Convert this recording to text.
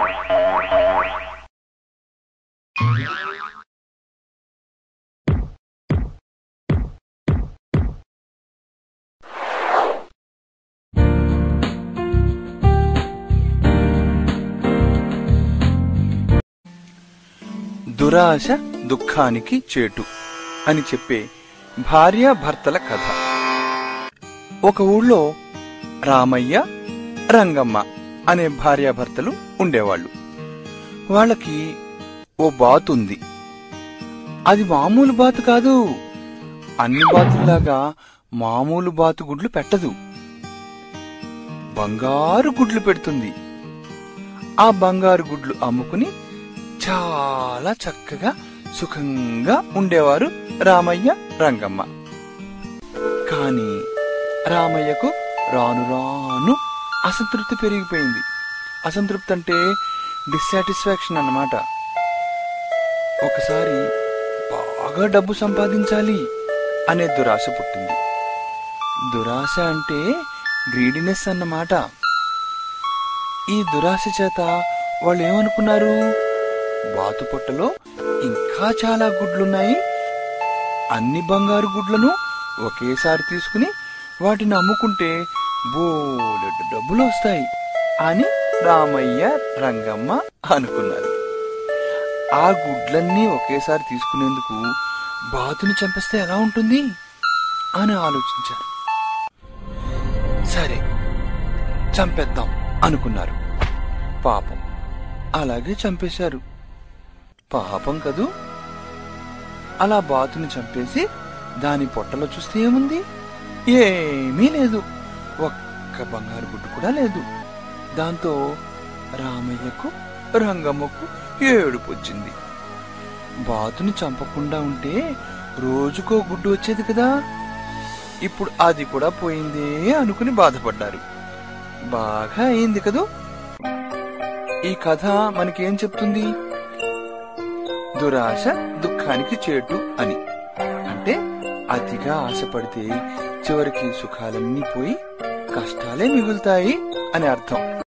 దురాశ దుఃఖానికి చేటు అని చెప్పే భార్యాభర్తల కథ ఒక ఊళ్ళో రామయ్య రంగమ్మ అనే భార్యాభర్తలు ఉండేవాళ్ళు వాళ్ళకి ఓ బాతు ఉంది అది మామూలు బాతు కాదు అన్ని బాతుల్లాగా మామూలు బాతు గుడ్లు పెట్టదు బంగారు గుడ్లు పెడుతుంది ఆ బంగారు గుడ్లు అమ్ముకుని చాలా చక్కగా సుఖంగా ఉండేవారు రామయ్య రంగమ్మ కాని రామయ్యకు రాను రాను అసంతృప్తి పెరిగిపోయింది అసంతృప్తి అంటే డిస్సాటిస్ఫాక్షన్ అన్నమాట ఒకసారి బాగా డబ్బు సంపాదించాలి అనే దురాశ పుట్టింది దురాశ అంటే గ్రీడినెస్ అన్నమాట ఈ దురాశ చేత వాళ్ళు ఏమనుకున్నారు బాతు పొట్టలో ఇంకా చాలా గుడ్లున్నాయి అన్ని బంగారు గుడ్లను ఒకేసారి తీసుకుని వాటిని అమ్ముకుంటే బోలెడు డబ్బులు వస్తాయి అని రామయ్య రంగమ్మ అనుకున్నారు ఆ గుడ్లన్నీ ఒకేసారి తీసుకునేందుకు బాతుని చంపేస్తే ఎలా ఉంటుంది అని ఆలోచించారు సరే చంపేద్దాం అనుకున్నారు పాపం అలాగే చంపేశారు పాపం కదూ అలా బాతుని చంపేసి దాని పొట్టలో చూస్తే ఏముంది ఏమీ లేదు ఒక్క బంగారు గుడ్డు కూడా లేదు దాంతో రామయ్యకు రంగమ్మకు ఏడుపు వచ్చింది బాతుని చంపకుండా ఉంటే రోజుకో గుడ్డు వచ్చేది కదా ఇప్పుడు అది కూడా పోయిందే అనుకుని బాధపడ్డారు బాగా అయింది కదూ ఈ కథ మనకేం చెప్తుంది దురాశ దుఃఖానికి చేటు అని అంటే అతిగా ఆశపడితే చివరికి సుఖాలన్నీ పోయి కష్టాలే మిగులుతాయి అని అర్థం